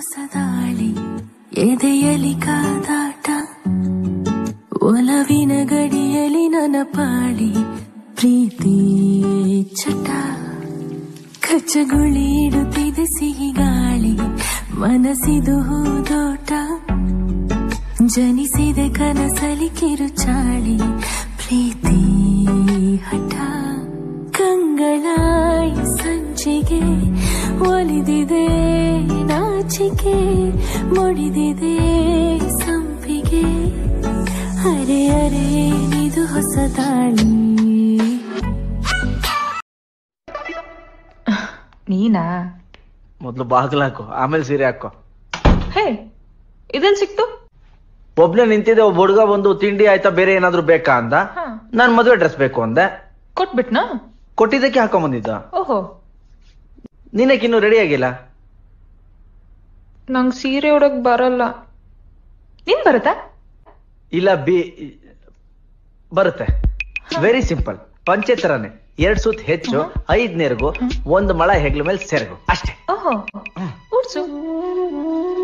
ಹೊಸದಾಳಿ ಎದೆಯಲಿ ಕಾದಾಟ ಒಲವಿನ ಗಡಿಯಲಿ ನನ್ನ ಪಾಳಿ ಪ್ರೀತಿ ಚಟ ಕಚ್ಚಗುಳಿ ಇಡುತ್ತಿದೆ ಸಿಹಿ ಗಾಳಿ ಮನಸ್ಸಿದು ಹೂದೋಟ ಜನಿಸಿದೆ ಕನಸಲಿ ಕಿರುಚಾಳಿ ಪ್ರೀತಿ ಹಠ ಕಂಗಳಾಯಿ ಸಂಚಿಗೆ ಒಲಿದಿದೆ ನಾಚಿಕೆ ಮುಡಿದಿದೆ ಸಂಪಿಗೆ ಅರೆ ಅರೆ ಇದು ಹೊಸ ದಾಳಿ ನೀನಾ ಮೊದ್ಲು ಬಾಗ್ಲ ಹಾಕೋ ಆಮೇಲೆ ಸೀರೆ ಹಾಕೋ ಹೇ ಇದೆಲ್ ಸಿಕ್ತು ಒಬ್ನೇ ನಿಂತಿದ್ದೆ ಒಬ್ಬ ಹುಡುಗ ಬಂದು ತಿಂಡಿ ಆಯ್ತಾ ಬೇರೆ ಏನಾದ್ರು ಬೇಕಾ ಅಂದ ಹಾ. ನಾನ್ ಮದ್ವೆ ಡ್ರೆಸ್ ಬೇಕು ಅಂದೆ ಕೊಟ್ಬಿಟ್ನಾ ಕೊಟ್ಟಿದ್ದಕ್ಕೆ ಹಾಕೊಂಡ್ ಬಂದಿದ್ದ ಓಹೋ ನೀನಕ್ಕೆ ಇನ್ನು ರೆಡಿ ಆಗಿಲ್ಲ ನಂಗ್ ಸೀರೆ ಉಡಕ್ ಬರಲ್ಲ ನಿನ್ ಬರುತ್ತಾ ಇಲ್ಲ ಬಿ ಬರುತ್ತೆ ವೆರಿ ಸಿಂಪಲ್ ಪಂಚೆ ತರಾನೆ ಎರಡ್ ಸುತ್ ಹೆಚ್ಚು ಐದ್ ನೆರಗು ಒಂದ್ ಮಳ ಹೆಗ್ಲ ಮೇಲೆ ಸೆರಗು ಅಷ್ಟೇ ಓಹೋ ಉಡ್ಸು